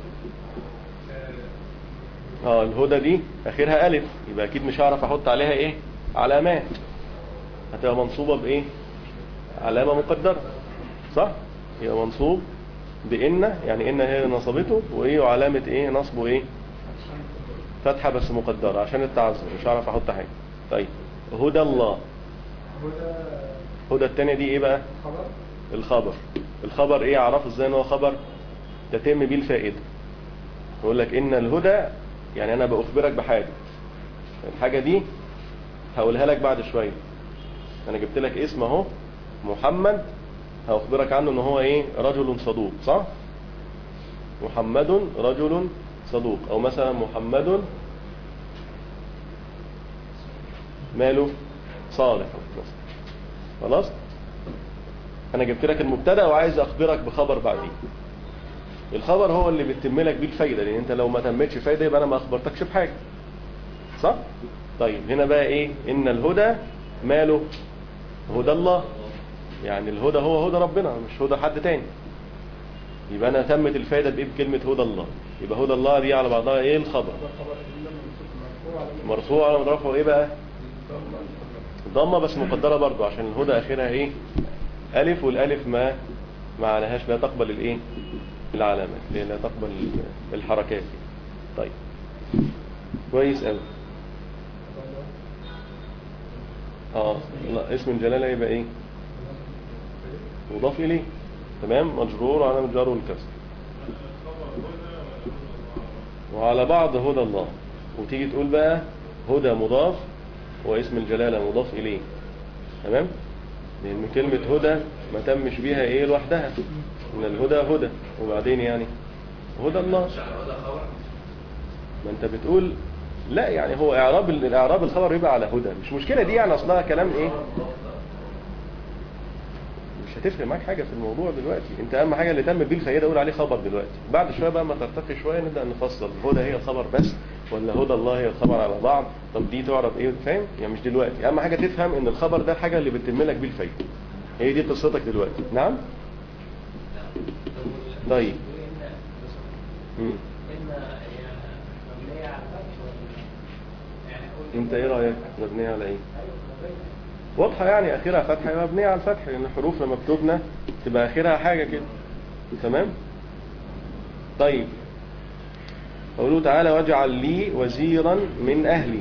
اه الهدى دي اخرها الف يبقى اكيد مش هعرف احط عليها ايه علامات هتبقى منصوبة بايه علامة مقدرة صح يبقى منصوب بإن يعني إن هي نصبته وإيه وعلامة إيه نصبه إيه فتحة بس مقدرة عشان التعذر مش هعرف أحط حاجة طيب هدى الله هدى هدى التانية دي إيه بقى خبر الخبر الخبر ايه اعرفه ازاي ان هو خبر تتم بيه الفائدة يقول لك ان الهدى يعني انا باخبرك بحاجة الحاجة دي هقولها لك بعد شوية انا جبت لك اسم اهو محمد هأخبرك عنه ان هو ايه رجل صدوق صح محمد رجل صدوق او مثلا محمد ماله صالح مثلا خلاص انا جبت لك المبتدا وعايز اخبرك بخبر بعديه الخبر هو اللي بتتم لك بيه الفايده لان انت لو ما تمتش فايده يبقى انا ما اخبرتكش بحاجه صح طيب هنا بقى ايه ان الهدى ماله هدى الله يعني الهدى هو هدى ربنا مش هدى حد تاني يبقى انا تمت الفايده بايه بكلمه هدى الله يبقى هدى الله دي على بعضها ايه الخبر الخبر اللي مرفوع على مرفوع على مضافه ايه بقى ضمه بس مقدره برضو عشان الهدى اخرها ايه الف والالف ما ما عليهاش لا تقبل الايه العلامات اللي هي لا تقبل الحركات طيب كويس قوي اه لا اسم الجلاله يبقى ايه مضاف اليه تمام مجرور على الجر والكسر وعلى بعض هدى الله وتيجي تقول بقى هدى مضاف واسم الجلالة مضاف إليه تمام لأن كلمة هدى ما تمش بيها إيه لوحدها إن الهدى هدى وبعدين يعني هدى الله مش على هدى خبر ما أنت بتقول لا يعني هو إعراب الإعراب الخبر يبقى على هدى مش مشكلة دي يعني أصلها كلام إيه مش هتفرق معاك حاجة في الموضوع دلوقتي انت اهم حاجة اللي تم بيه الفائدة قول عليه خبر دلوقتي بعد شوية بقى ما ترتقي شوية نبدأ نفصل هدى هي الخبر بس ولا هدى الله هي الخبر على بعض طب دي تعرف ايه فاهم يعني مش دلوقتي اهم حاجة تفهم ان الخبر ده الحاجة اللي بتتم لك بيه الفائدة هي دي قصتك دلوقتي نعم طيب مم. انت ايه رأيك مبنية على ايه واضحة يعني اخرها فتحة يبقى مبنية على الفتح لان الحروف لما بتبنى تبقى اخرها حاجة كده تمام طيب قوله تعالى واجعل لي وزيرا من اهلي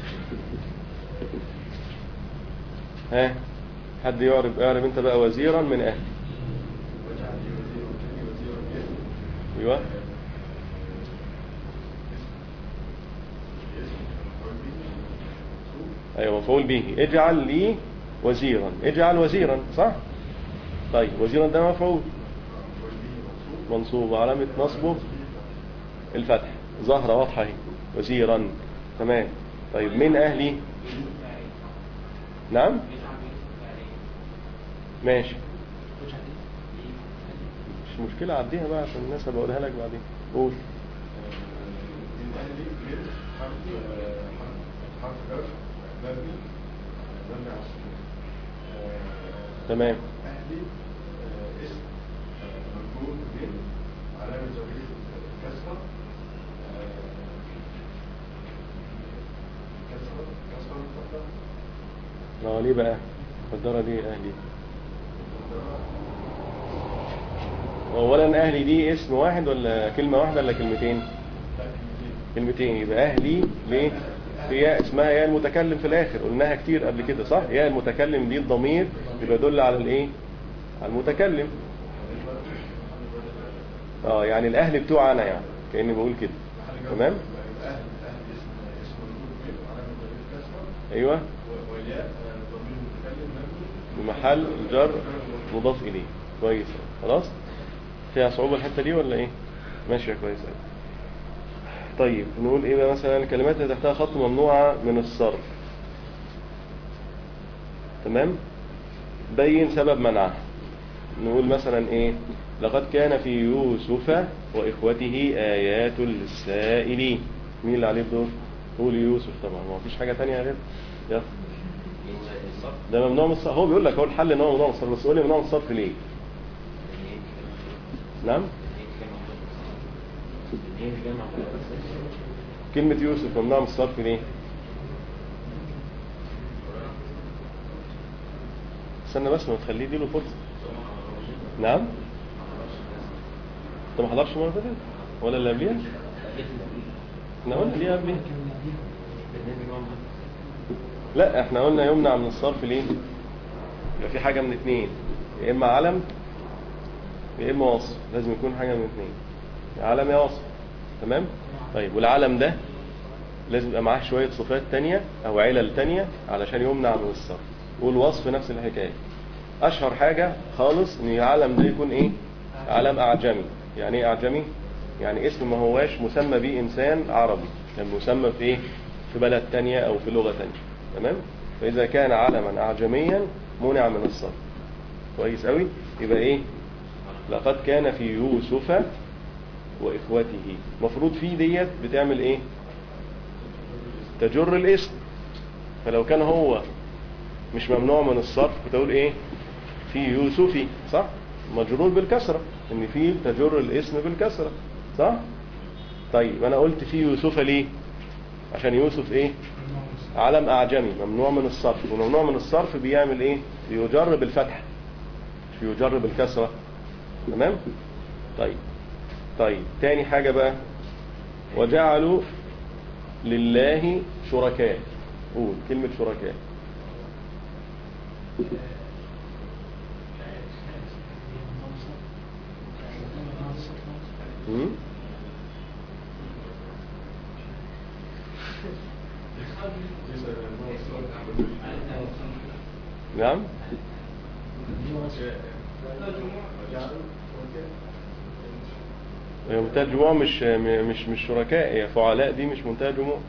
ها حد يعرف اعرف انت بقى وزيرا من اهلي ايوه ايوه مفعول به اجعل لي وزيرا اجعل وزيرا صح طيب وزيرا ده مفعول منصوب علامة نصبه الفتح ظاهرة واضحة اهي وزيرا تمام طيب من اهلي نعم ماشي مش مشكلة عديها بقى عشان الناس بقولها لك بعدين قول من أهلي غير حرف حرف حرف جر مبني مبني على السكون آه، تمام أهلي آه، اسم آه، مجرور بين علامة جرير كسرة آه، كسرة كسرة فتحة اه ليه بقى قدرة دي اهلي اولا اهلي دي اسم واحد ولا كلمة واحدة ولا كلمتين كلمتين يبقى اهلي ليه هي اسمها يا المتكلم في الاخر قلناها كتير قبل كده صح يا المتكلم دي الضمير يبقى يدل على الايه على المتكلم اه يعني الاهل بتوع انا يعني كاني بقول كده تمام أهل أهل اسم اسم مجرور بين علامة جرير كسرة ايوه و- والياء آه، ضمير متكلم مبني بمحل جر مضاف اليه كويس خلاص فيها صعوبة الحتة دي ولا ايه ماشية كويس أوي. طيب نقول ايه بقى مثلا الكلمات اللي تحتها خط ممنوعة من الصرف تمام بين سبب منعها نقول مثلا ايه لقد كان في يوسف واخوته ايات للسائلين مين اللي عليه الدور قول يوسف طبعا ما فيش حاجة تانية غير يلا ده ممنوع من الصرف هو بيقول لك هو الحل ان هو ممنوع من الصرف بس قول لي ممنوع من الصرف ليه نعم كلمة يوسف ممنوع من الصرف ليه استنى بس ما تخليه دي له فرصة نعم انت ما حضرش المرة اللي فاتت ولا اللي قبليها احنا قلنا ليه قبليها لا احنا قلنا يمنع من الصرف ليه يبقى في حاجة من اتنين يا اما علم يا اما وصف لازم يكون حاجه من الاثنين يا علم يا وصف تمام طيب والعلم ده لازم يبقى معاه شويه صفات تانية او علل تانية علشان يمنع من الصرف والوصف نفس الحكايه اشهر حاجه خالص ان العلم ده يكون ايه علم اعجمي يعني ايه اعجمي يعني اسم ما هواش مسمى به انسان عربي كان مسمى في ايه في بلد تانية او في لغه تانية تمام فاذا كان علما اعجميا منع من الصرف كويس قوي يبقى ايه لقد كان في يوسف واخوته مفروض في ديت بتعمل ايه تجر الاسم فلو كان هو مش ممنوع من الصرف كنت اقول ايه في يوسفي صح مجرور بالكسرة ان في تجر الاسم بالكسرة صح طيب انا قلت في يوسف ليه عشان يوسف ايه علم اعجمي ممنوع من الصرف وممنوع من الصرف بيعمل ايه بيجر بالفتح مش بيجر بالكسرة تمام طيب طيب تاني حاجة بقى وجعلوا لله شركاء قول كلمة شركاء مم؟ نعم هي منتهى الجموع مش مش مش شركاء هي فعلاء دي مش منتهى الجموع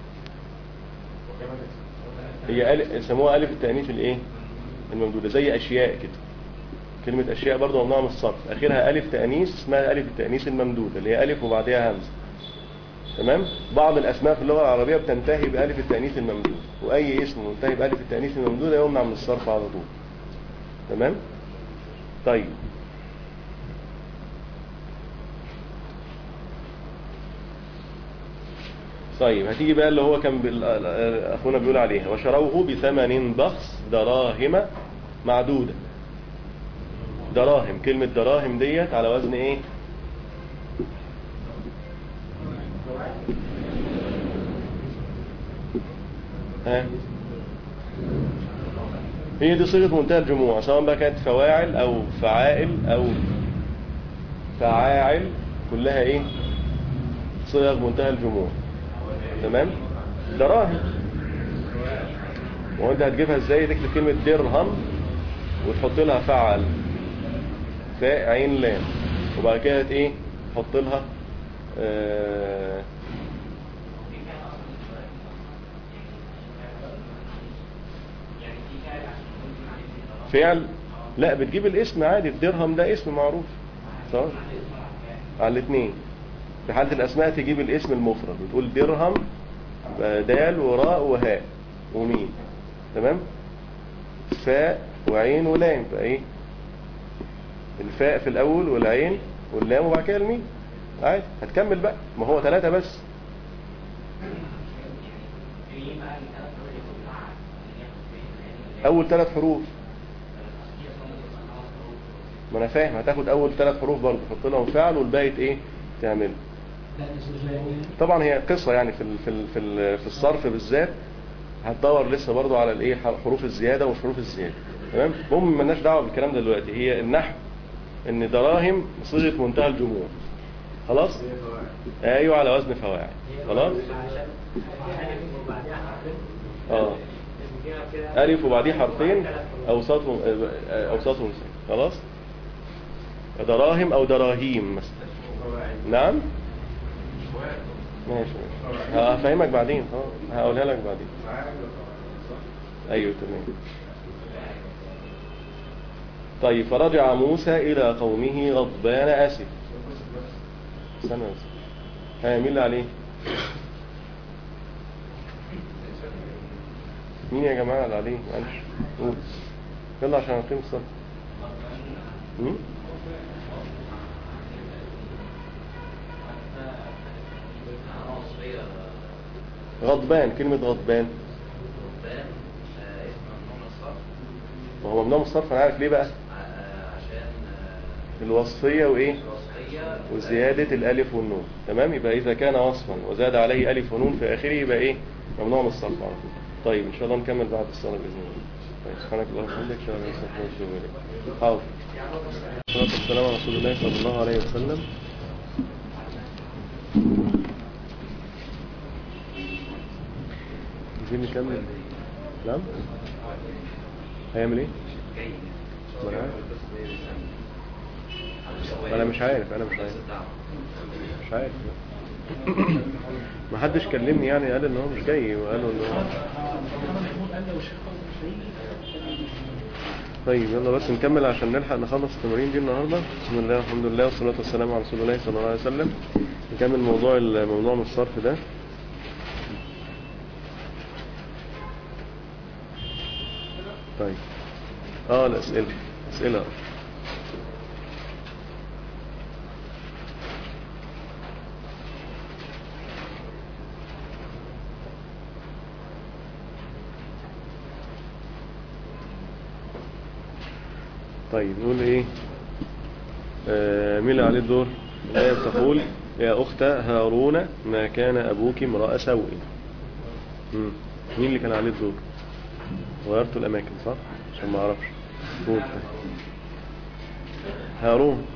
هي ألف سموها ألف التأنيث الإيه؟ الممدودة زي أشياء كده كلمة أشياء برضه ممنوعة من الصرف آخرها ألف تأنيث اسمها ألف التأنيث الممدودة اللي هي ألف وبعدها همزة تمام بعض الأسماء في اللغة العربية بتنتهي بألف التأنيث الممدود وأي اسم منتهي بألف التأنيث الممدودة يمنع من الصرف على طول تمام طيب طيب هتيجي بقى اللي هو كان بال- اخونا بيقول عليها وشروه بثمن بخس دراهم معدودة دراهم كلمة دراهم ديت على وزن ايه ها هي دي صيغة منتهى الجموع سواء بقى كانت فواعل او فعائل او فعاعل كلها ايه صيغ منتهى الجموع تمام دراهم وانت هتجيبها ازاي تكتب كلمة درهم وتحط لها فعل فاء عين لام وبعد كده ايه تحط لها آه فعل لا بتجيب الاسم عادي الدرهم ده اسم معروف صح على الاثنين في حالة الأسماء تجيب الاسم المفرد بتقول درهم يبقى دال وراء وهاء وميم تمام فاء وعين ولام يبقى ايه الفاء في الأول والعين واللام وبعد كده الميم عادي هتكمل بقى ما هو ثلاثة بس أول ثلاث حروف ما أنا فاهم هتاخد أول ثلاث حروف برضه تحط لهم فعل والباقي ايه تعمل طبعا هي قصة يعني في ال في ال في, ال في الصرف بالذات هتدور لسه برضو على الايه حروف الزيادة ومش حروف الزيادة تمام المهم مالناش دعوة بالكلام ده دلوقتي هي النحو ان دراهم صيغة منتهى الجموع خلاص ايوه على وزن فواعل خلاص اه الف وبعديه حرفين اوساطهم اوساطهم ساكن خلاص دراهم او دراهيم مثلا نعم ماشي ماشي هفهمك بعدين خلاص هقولها لك بعدين ايوه تمام طيب فرجع موسى الى قومه غضبان اسف استنى بس ها مين اللي عليه مين يا جماعه اللي عليه معلش قول يلا عشان نقيم الصلاه مم؟ غضبان كلمة غضبان ربان اسم ممنوع من الصرف وهو ممنوع من الصرف انا عارف ليه بقى ع- عشان الوصفية وايه الوصفية وزيادة الالف والنون تمام يبقى اذا كان وصفا وزاد عليه الف ونون في اخره يبقى ايه ممنوع من الصرف على طول طيب ان شاء الله نكمل بعد الصلاة باذن الله طيب سبحانك اللهم وبحمدك اشهد ان لا اله الا انت استغفرك واتوب اليك حاضر الصلاه والسلام على رسول الله صلى الله عليه وسلم عايزين نكمل نعم هيعمل ايه جاي ما أنا عارف. بس انا مش عارف انا مش عارف مش عارف ما حدش كلمني يعني قال ان هو مش جاي وقالوا ان هو محمد محمود قال لو الشيخ خالد مش هيجي طيب يلا بس نكمل عشان نلحق نخلص التمارين دي النهارده بسم الله والحمد لله والصلاه والسلام على رسول الله صلى الله عليه وسلم نكمل موضوع الممنوع من الصرف ده طيب اه الاسئله اسئله طيب نقول ايه آه مين اللي عليه الدور الآية بتقول يا أخت هارون ما كان أبوك امرأ سوء مم. مين اللي كان عليه الدور غيرتوا الأماكن صح عشان ما أعرفش قول هارون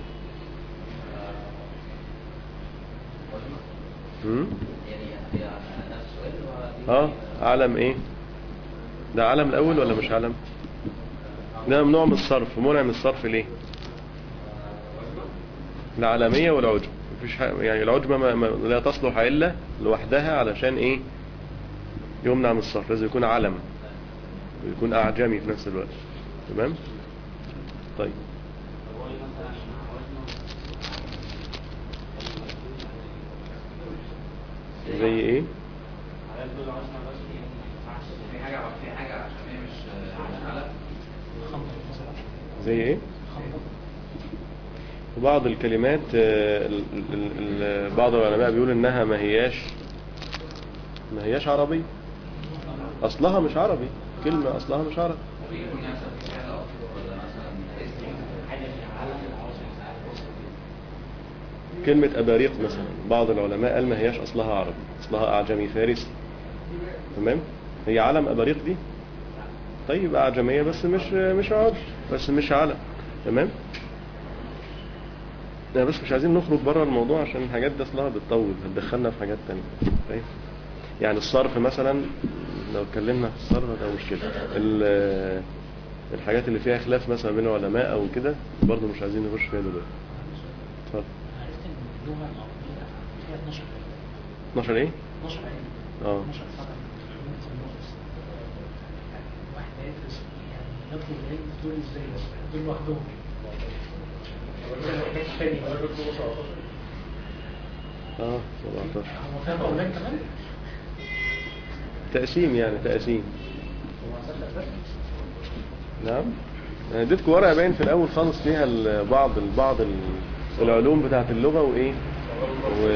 مم. يعني هي نفس السؤال ولا اه علم ايه ده علم الأول ولا مش علم ده ممنوع من الصرف منع من الصرف ليه العالمية والعجب مفيش ح... يعني العجبة ما... ما... لا تصلح إلا لوحدها علشان إيه يمنع من الصرف لازم يكون علم ويكون أعجمي في نفس الوقت تمام طيب زي إيه في حاجة في حاجة عشان هي مش على على خنطق مثلا زي إيه خنطق وبعض الكلمات آه، ال- ال- ال- بعض العلماء بيقول انها ما هياش ما هياش عربي اصلها مش عربي كلمة اصلها مش عربي ويكون مثلا في حاجة أكتر ولا مثلا اسم كلمة اباريق مثلا بعض العلماء قال ما هياش اصلها عربي اصلها اعجمي فارسي تمام هي علم اباريق دي طيب اعجمية بس مش مش عربي بس مش علم تمام لا بس مش عايزين نخرج بره الموضوع عشان الحاجات دي اصلها بتطول هتدخلنا في حاجات تانية طيب يعني الصرف مثلا لو اتكلمنا في الصرف ده مشكلة ال- الحاجات اللي فيها خلاف مثلا بين العلماء او كده برضه مش عايزين نخش فيها دلوقتي اتفضل عرفت ان اللغه العربيه فيها 12 علم 12 ايه 12 علم اه 12 فرع من النص واحد هيدرس يعني يطلب العلم دول ازاي بس دول لوحدهم اه 17 هو فاهم اولاد كمان تقسيم يعني تقسيم نعم انا اديتكم ورقه باين في الاول خالص فيها ال- بعض بعض ال- العلوم بتاعت اللغه وايه و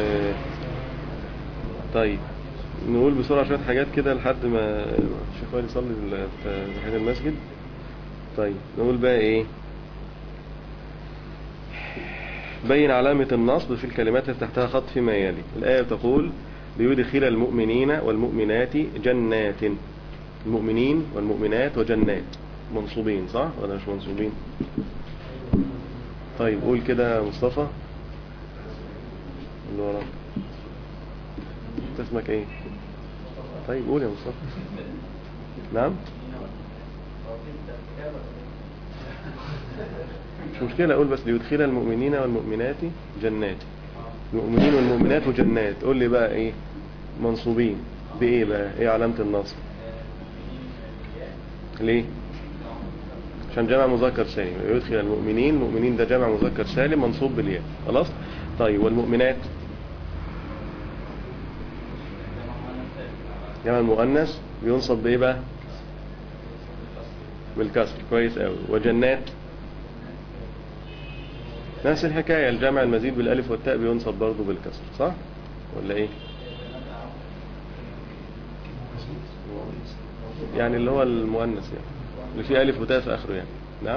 طيب نقول بسرعه شويه حاجات كده لحد ما الشيخ وائل يصلي ال- في تحيه المسجد طيب نقول بقى ايه بين علامة النصب في الكلمات التي تحتها خط فيما يلي الآية تقول ليدخل المؤمنين والمؤمنات جنات المؤمنين والمؤمنات وجنات منصوبين صح ولا مش منصوبين طيب قول كده يا مصطفى اللي وراك انت اسمك ايه طيب قول يا مصطفى نعم مش مشكلة أقول بس ليدخل المؤمنين والمؤمنات جنات المؤمنين والمؤمنات وجنات قول لي بقى إيه منصوبين بإيه بقى إيه علامة النصب ليه عشان جمع مذكر سالم يدخل المؤمنين المؤمنين ده جمع مذكر سالم منصوب بالياء خلاص طيب والمؤمنات جمع المؤنث بينصب بإيه بقى بالكسر كويس قوي وجنات نفس الحكاية الجمع المزيد بالالف والتاء بينصب برضه بالكسر صح ولا ايه يعني اللي هو المؤنث يعني اللي فيه الف وتاء في اخره يعني نعم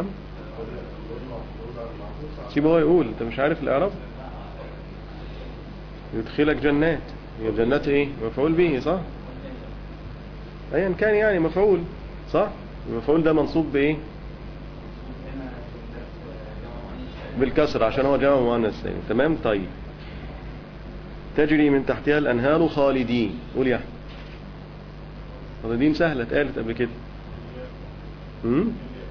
سيبه هو يقول انت مش عارف الاعراب يدخلك جنات هي جنات ايه مفعول به صح ايا كان يعني مفعول صح المفعول ده منصوب بايه بالكسر عشان هو جمع مؤنث سالم تمام طيب تجري من تحتها الانهار خالدين قول يا احمد خالدين سهله اتقالت قبل كده امم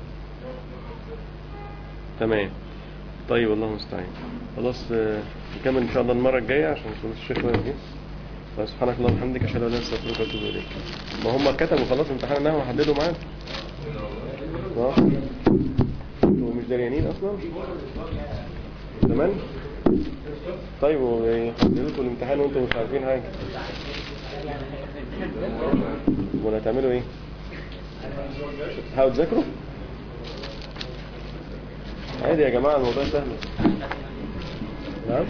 تمام طيب الله المستعان خلاص آه، نكمل ان شاء الله المره الجايه عشان خلاص الشيخ واقف جه. سبحانك اللهم وبحمدك اشهد ان لا اله الا انت استغفرك واتوب اليك ما هم كتبوا خلاص امتحان النحو وحددوا معانا اه انتوا مش دريانين اصلا تمام طيب ويحددوا لكم الامتحان وانتم مش عارفين حاجه ولا هتعملوا ايه هتذاكروا عادي يا جماعه الموضوع سهل نعم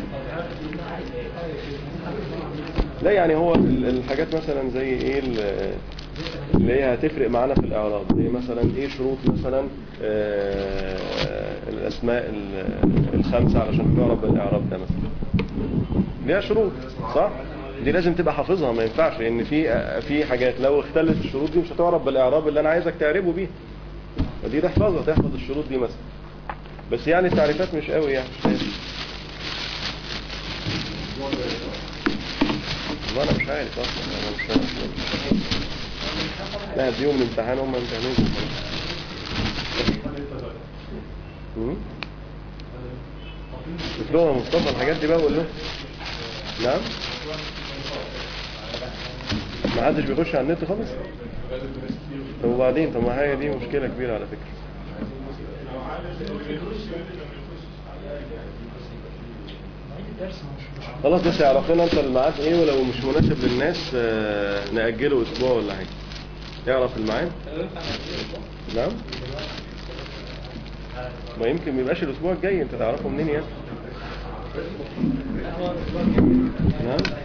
لا يعني هو ال- الحاجات مثلا زي ايه ال- اللي هي هتفرق معانا في الاعراب زي مثلا ايه شروط مثلا آه، الاسماء ال- الخمسه علشان تعرب بالاعراب ده مثلا ليها شروط صح دي لازم تبقى حافظها ما ينفعش لان في في حاجات لو اختلت الشروط دي مش هتعرب بالاعراب اللي انا عايزك تعربه بيه فدي تحفظها تحفظ الشروط دي مثلا بس يعني التعريفات مش قوي يعني مش لازم. والله انا مش عارف اصلا انا مش عارف لا اديهم الامتحان هم امتحانين امم اطلبوا يا مصطفى الحاجات دي بقى وقول لهم نعم ما حدش بيخش على النت خالص طب وبعدين طب ما هي دي مشكلة كبيرة على فكرة الدرس مش مش خلاص بس يعرف لنا انت الميعاد ايه ولو مش مناسب للناس آه، نأجله اسبوع ولا حاجة يعرف الميعاد نعم ما يمكن ما يبقاش الاسبوع الجاي انت تعرفه منين يعني نعم